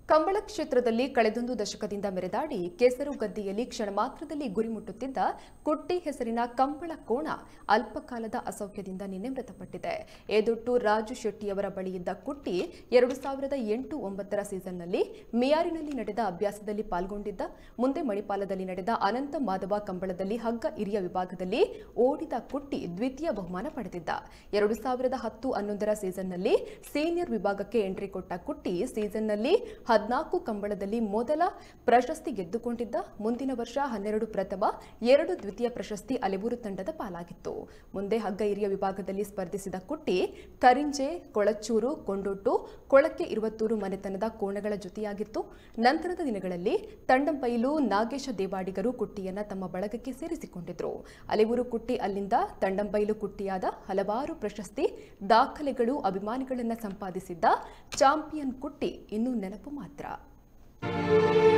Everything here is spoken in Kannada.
ಕಂಬಳ ಕ್ಷೇತ್ರದಲ್ಲಿ ಕಳೆದೊಂದು ದಶಕದಿಂದ ಮೆರೆದಾಡಿ ಕೆಸರು ಗದ್ದೆಯಲ್ಲಿ ಕ್ಷಣ ಮಾತ್ರದಲ್ಲಿ ಗುರಿ ಮುಟ್ಟುತ್ತಿದ್ದ ಕುಟ್ಟಿ ಹೆಸರಿನ ಕಂಬಳ ಕೋಣ ಅಲ್ಪಕಾಲದ ಅಸೌಖ್ಯದಿಂದ ನಿನ್ನೆ ಮೃತಪಟ್ಟಿದೆ ಏದೊಟ್ಟು ರಾಜು ಶೆಟ್ಟಿಯವರ ಬಳಿಯಿದ್ದ ಕುಟ್ಟಿ ಎರಡು ಸಾವಿರದ ಎಂಟು ಒಂಬತ್ತರ ಸೀಸನ್ನಲ್ಲಿ ಮಿಯಾರಿನಲ್ಲಿ ನಡೆದ ಅಭ್ಯಾಸದಲ್ಲಿ ಪಾಲ್ಗೊಂಡಿದ್ದ ಮುಂದೆ ಮಣಿಪಾಲದಲ್ಲಿ ನಡೆದ ಅನಂತ ಮಾಧವ ಕಂಬಳದಲ್ಲಿ ಹಗ್ಗ ಹಿರಿಯ ವಿಭಾಗದಲ್ಲಿ ಓಡಿದ ಕುಟ್ಟಿ ದ್ವಿತೀಯ ಬಹುಮಾನ ಪಡೆದಿದ್ದ ಎರಡು ಸಾವಿರದ ಹತ್ತು ಹನ್ನೊಂದರ ಸೀಸನ್ನಲ್ಲಿ ಸೀನಿಯರ್ ವಿಭಾಗಕ್ಕೆ ಎಂಟ್ರಿ ಕೊಟ್ಟ ಕುಟ್ಟಿ ಸೀಸನ್ನಲ್ಲಿ ಹದಿನಾಲ್ಕು ಕಂಬಳದಲ್ಲಿ ಮೊದಲ ಪ್ರಶಸ್ತಿ ಗೆದ್ದುಕೊಂಡಿದ್ದ ಮುಂದಿನ ವರ್ಷ ಹನ್ನೆರಡು ಪ್ರಥಮ ಎರಡು ದ್ವಿತೀಯ ಪ್ರಶಸ್ತಿ ಅಲೆಬೂರು ತಂಡದ ಪಾಲಾಗಿತ್ತು ಮುಂದೆ ಹಗ್ಗ ಹಿರಿಯ ವಿಭಾಗದಲ್ಲಿ ಸ್ಪರ್ಧಿಸಿದ ಕುಟ್ಟಿ ಕರಿಂಜೆ ಕೊಳಚೂರು ಕೊಂಡೊಟ್ಟು ಕೊಳಕ್ಕೆ ಇರುವತ್ತೂರು ಮನೆತನದ ಕೋಣಗಳ ಜೊತೆಯಾಗಿತ್ತು ನಂತರದ ದಿನಗಳಲ್ಲಿ ತಂಡಂಪೈಲು ನಾಗೇಶ ದೇವಾಡಿಗರು ಕುಟ್ಟಿಯನ್ನ ತಮ್ಮ ಬಳಗಕ್ಕೆ ಸೇರಿಸಿಕೊಂಡಿದ್ರು ಅಲೆಬೂರು ಕುಟ್ಟಿ ಅಲ್ಲಿಂದ ತಂಡಂಬೈಲು ಕುಟ್ಟಿಯಾದ ಹಲವಾರು ಪ್ರಶಸ್ತಿ ದಾಖಲೆಗಳು ಅಭಿಮಾನಿಗಳನ್ನ ಸಂಪಾದಿಸಿದ್ದ ಚಾಂಪಿಯನ್ ಕುಟ್ಟಿ ಇನ್ನೂ ನೆನಪು ಮಾತ್ರ